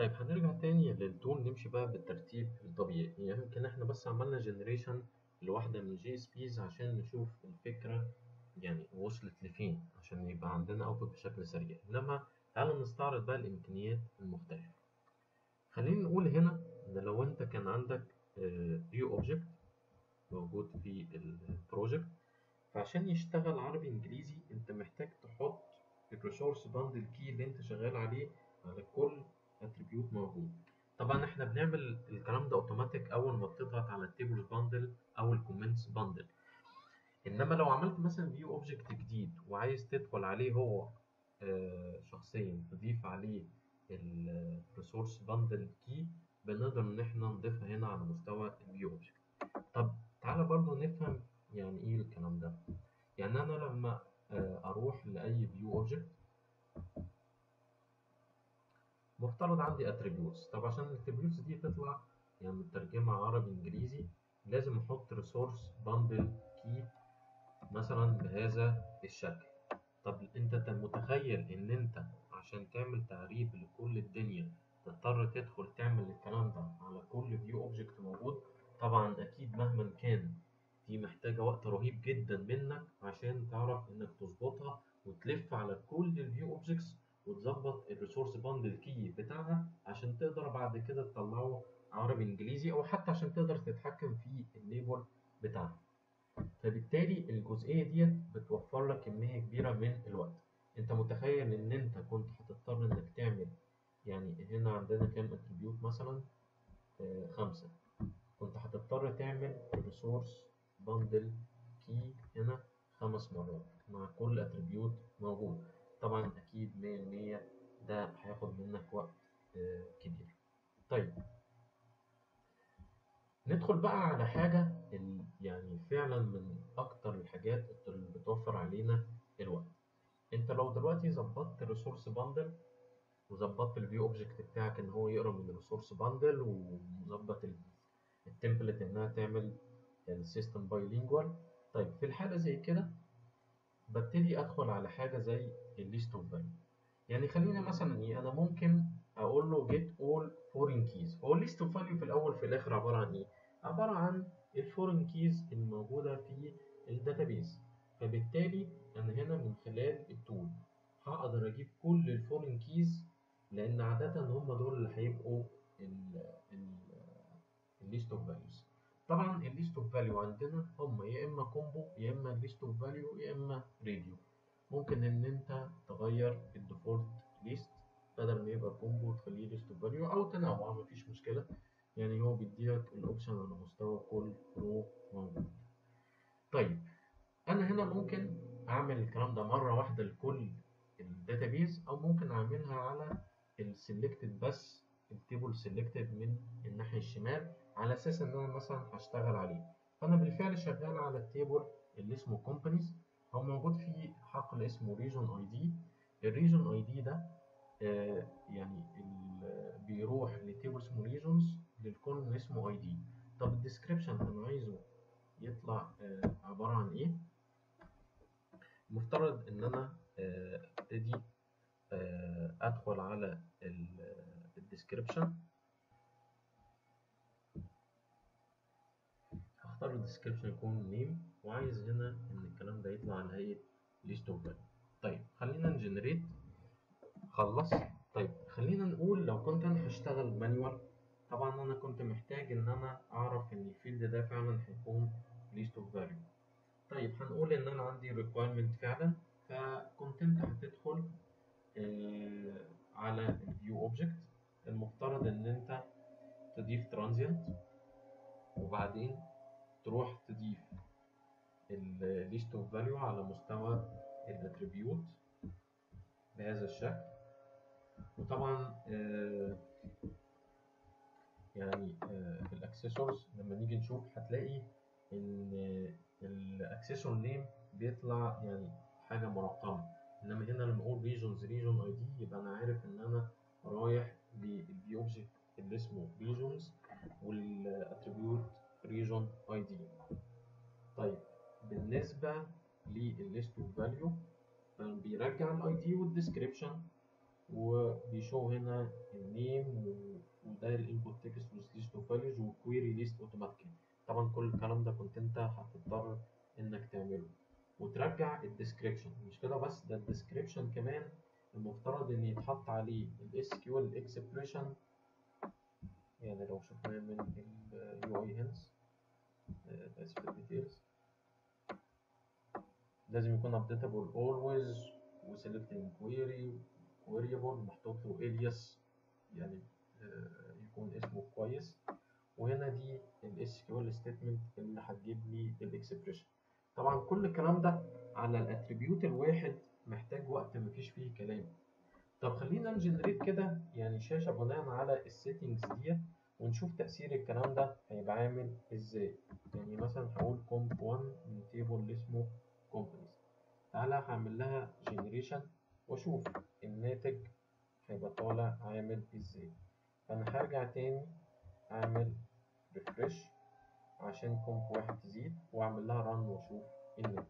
طيب هنرجع تاني للتول نمشي بقى بالترتيب الطبيعي يعني يمكن احنا بس عملنا جنريشن لواحدة من جي اس بيز عشان نشوف الفكرة يعني وصلت لفين عشان يبقى عندنا اوتبوت بشكل سريع انما تعالى نستعرض بقى الامكانيات المختلفة خلينا نقول هنا ان لو انت كان عندك فيو اوبجكت موجود في البروجكت فعشان يشتغل عربي انجليزي انت محتاج تحط الريسورس باندل كي اللي انت شغال عليه على كل اتريبيوت موجود طبعا احنا بنعمل الكلام ده اوتوماتيك اول ما بتضغط على التيبلز باندل او الكومنتس باندل انما لو عملت مثلا فيو اوبجكت جديد وعايز تدخل عليه هو آه شخصيا تضيف عليه الريسورس باندل كي بنقدر ان احنا نضيفها هنا على مستوى الفيو اوبجكت طب تعالى برضو نفهم يعني ايه الكلام ده يعني انا لما آه اروح لاي فيو اوبجكت مفترض عندي اتريبيوتس طب عشان الاتريبيوتس دي تطلع يعني مترجمة عربي انجليزي لازم احط ريسورس باندل كي مثلا بهذا الشكل طب انت متخيل ان انت عشان تعمل تعريب لكل الدنيا تضطر تدخل تعمل الكلام ده على كل فيو اوبجكت موجود طبعا اكيد مهما كان دي محتاجة وقت رهيب جدا منك عشان تعرف انك تظبطها وتلف على كل الفيو اوبجكتس وتظبط الريسورس باندل كي بتاعها عشان تقدر بعد كده تطلعه عربي انجليزي او حتى عشان تقدر تتحكم في الليبل بتاعها فبالتالي الجزئيه ديت بتوفر لك كميه كبيره من الوقت انت متخيل ان انت كنت هتضطر انك تعمل يعني هنا عندنا كام اتريبيوت مثلا آه خمسة كنت هتضطر تعمل ريسورس باندل كي هنا خمس مرات مع كل اتريبيوت موجود طبعا اكيد 100% ده هياخد منك وقت آه كبير طيب ندخل بقى على حاجة يعني فعلا من أكتر الحاجات اللي بتوفر علينا الوقت أنت لو دلوقتي ظبطت الريسورس باندل وظبطت الفيو اوبجكت بتاعك إن هو يقرا من الريسورس باندل ومظبط التمبلت إنها تعمل السيستم بايلينجوال طيب في الحالة زي كده ببتدي أدخل على حاجة زي الليست اوف فاليو يعني خلينا مثلا إيه أنا ممكن اقول له get all foreign keys هو الليست اوف فاليو في الاول في الاخر عباره عن ايه عباره عن الفورين كيز الموجوده في الداتابيز فبالتالي انا هنا من خلال التول هقدر اجيب كل الفورين كيز لان عاده هم دول اللي هيبقوا الليست اوف فاليوز طبعا الليست اوف فاليو عندنا هم يا اما كومبو يا اما ليست اوف فاليو يا اما راديو ممكن ان انت تغير الديفولت ليست بدل ما يبقى كومبو تخليه ليست اوف فاليو او تنوع مفيش مشكله يعني هو بيديلك الاوبشن على مستوى كل رو موجود طيب انا هنا ممكن اعمل الكلام ده مره واحده لكل الداتابيز او ممكن اعملها على السلكتد بس التيبل سلكتد من الناحيه الشمال على اساس ان انا مثلا هشتغل عليه فانا بالفعل شغال على التيبل اللي اسمه كومبانيز هو موجود فيه حقل اسمه ريجون اي دي الريجون اي دي ده آه يعني بيروح لتيبل اسمه ريجونز للكولوم اسمه اي دي طب الديسكريبشن انا عايزه يطلع آه عباره عن ايه المفترض ان انا ابتدي آه ادخل على الديسكريبشن هختار الديسكريبشن يكون نيم وعايز هنا ان الكلام ده يطلع على هيئه ليست اوف فاليو طيب خلينا نجنريت خلص طيب خلينا نقول لو كنت انا هشتغل مانيوال طبعا انا كنت محتاج ان انا اعرف ان الفيلد ده فعلا هيكون ليست اوف فاليو طيب هنقول ان انا عندي ريكويرمنت فعلا فكنت انت هتدخل آه على الفيو اوبجكت المفترض ان انت تضيف ترانزيانت وبعدين تروح تضيف الليست اوف فاليو على مستوى الاتريبيوت بهذا الشكل وطبعا آه يعني آه في الاكسسورز لما نيجي نشوف هتلاقي ان الاكسسور نيم بيطلع يعني حاجه مرقمه انما هنا لما اقول ريجونز ريجون اي دي يبقى انا عارف ان انا رايح للفي اوبجكت اللي اسمه ريجونز والاتريبيوت ريجون اي دي طيب بالنسبه للليست اوف فاليو بيرجع الاي دي والديسكريبشن وبيشو هنا النيم وده الانبوت تكست with list of values وكويري ليست اوتوماتيكلي طبعا كل الكلام ده كنت انت هتضطر انك تعمله وترجع الديسكريبشن مش كده بس ده الديسكريبشن كمان المفترض ان يتحط عليه الاس كيو ال اكسبريشن يعني لو شفناه من اليو اي هنس اسف الديتيلز لازم يكون updatable always وسيلكتنج query variable محطوط له alias يعني يكون اسمه كويس وهنا دي ال SQL statement اللي هتجيب لي الاكسبريشن طبعا كل الكلام ده على الاتريبيوت الواحد محتاج وقت مفيش فيه كلام طب خلينا نجنريت كده يعني شاشة بناء على السيتنجز ديت ونشوف تأثير الكلام ده هيبقى عامل ازاي يعني مثلا هقول comp 1 من تيبل اللي اسمه companies تعالى هعمل لها generation واشوف الناتج هيبقى طالع عامل ازاي فانا هرجع تاني اعمل refresh عشان comp واحد تزيد واعمل لها run واشوف الناتج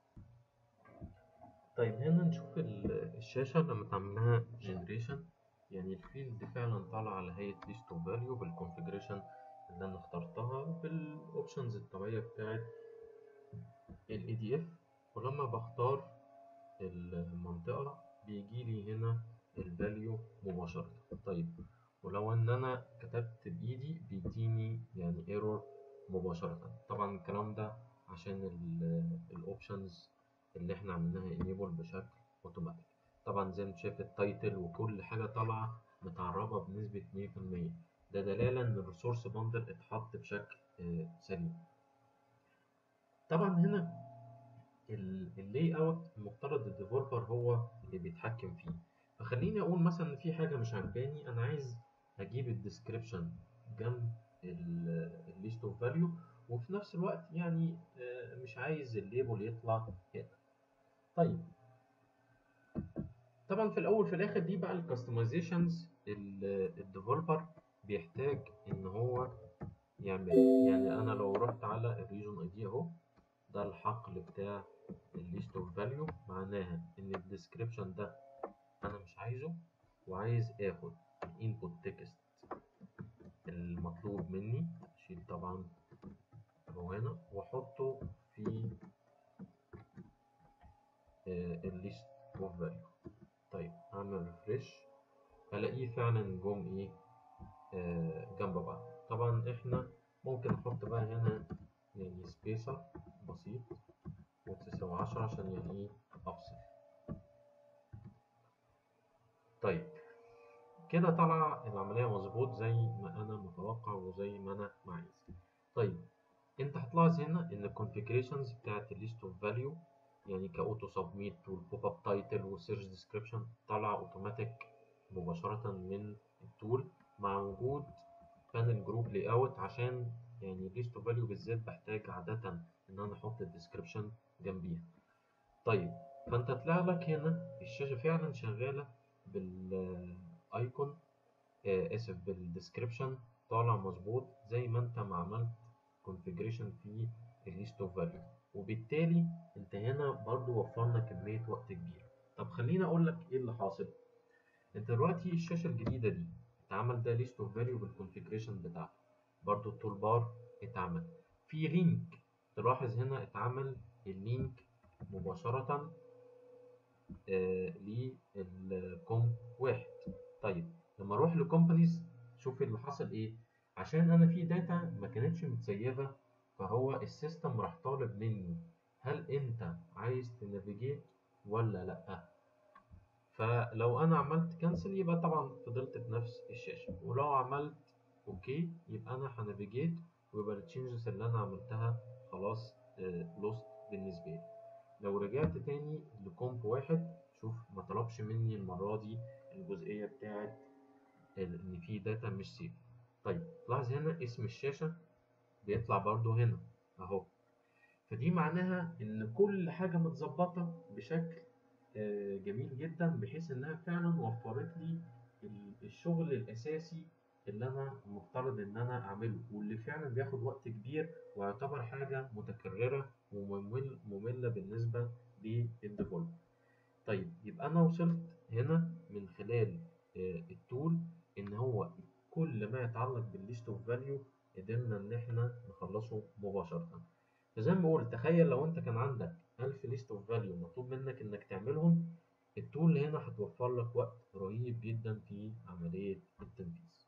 طيب هنا نشوف الشاشة لما تعملها generation يعني الفيلد فعلا طالع على هيئة list of value بالconfiguration اللي انا اخترتها بالاوبشنز الطبيعية بتاعت ال EDF ولما بختار المنطقة بيجي لي هنا الفاليو مباشرة طيب ولو ان انا كتبت بايدي بيديني يعني ايرور مباشرة طبعا الكلام ده عشان الاوبشنز اللي احنا عملناها انيبل بشكل اوتوماتيك طبعا زي ما انت شايف التايتل وكل حاجة طالعة متعربة بنسبة 100% ده دلالة ان الريسورس باندل اتحط بشكل سليم طبعا هنا اللاي اوت المفترض الديفلوبر هو اللي بيتحكم فيه فخليني اقول مثلا ان في حاجه مش عجباني انا عايز اجيب الديسكريبشن جنب الليست اوف فاليو وفي نفس الوقت يعني مش عايز الليبل يطلع هنا طيب طبعا في الاول في الاخر دي بقى الكاستمايزيشنز الديفلوبر بيحتاج ان هو يعمل يعني انا لو رحت على الريجن اي دي اهو ده الحقل بتاع الليست اوف فاليو معناها ان الديسكريبشن ده انا مش عايزه وعايز اخد الانبوت تكست المطلوب مني اشيل طبعا هو هنا واحطه في الليست اوف فاليو طيب اعمل ريفريش الاقيه فعلا جم ايه آه جنب بعض طبعا احنا ممكن نحط بقى هنا يعني سبيسر بسيط وتساوي عشرة عشان يعني ايه افصل طيب كده طلع العملية مظبوط زي ما انا متوقع وزي ما انا عايز طيب انت هتلاحظ هنا ان الكونفيجريشنز بتاعت الليست اوف فاليو يعني كاوتو سبميت والبوب اب تايتل والسيرش ديسكريبشن طلع اوتوماتيك مباشرة من التول مع وجود بانل جروب لاي اوت عشان يعني ليست اوف فاليو بالذات بحتاج عادة ان انا احط الديسكريبشن جنبيها طيب فانت طلع لك هنا الشاشة فعلا شغالة بالايكون آه اسف بالديسكريبشن طالع مظبوط زي ما انت ما عملت كونفيجريشن في الليست اوف فاليو وبالتالي انت هنا برضو وفرنا كمية وقت كبير طب خليني اقول لك ايه اللي حاصل انت دلوقتي الشاشة الجديدة دي اتعمل ده ليست اوف فاليو بالكونفيجريشن بتاعته برضو التول بار اتعمل في لينك تلاحظ هنا اتعمل اللينك مباشرة آه للكوم واحد طيب لما اروح لكومبانيز شوف اللي حصل ايه عشان انا في داتا ما كانتش متسيبه فهو السيستم راح طالب مني هل انت عايز تنافيجيت ولا لا فلو انا عملت كانسل يبقى طبعا فضلت بنفس الشاشه ولو عملت اوكي يبقى انا هنافيجيت ويبقى التشينجز اللي انا عملتها خلاص لوست بالنسبه لي لو رجعت تاني لكومب واحد شوف ما طلبش مني المره دي الجزئيه بتاعت ان في داتا مش سيف طيب لاحظ هنا اسم الشاشه بيطلع برضو هنا اهو فدي معناها ان كل حاجه متظبطه بشكل جميل جدا بحيث انها فعلا وفرت لي الشغل الاساسي اللي انا المفترض ان انا اعمله واللي فعلا بياخد وقت كبير ويعتبر حاجه متكرره وممل ممله بالنسبه للديفولب طيب يبقى انا وصلت هنا من خلال آه، التول ان هو كل ما يتعلق بالليست اوف فاليو قدرنا ان احنا نخلصه مباشرة فزي ما قلت تخيل لو انت كان عندك 1000 ليست اوف فاليو مطلوب منك انك تعملهم التول هنا هتوفر لك وقت رهيب جدا في عملية التنفيذ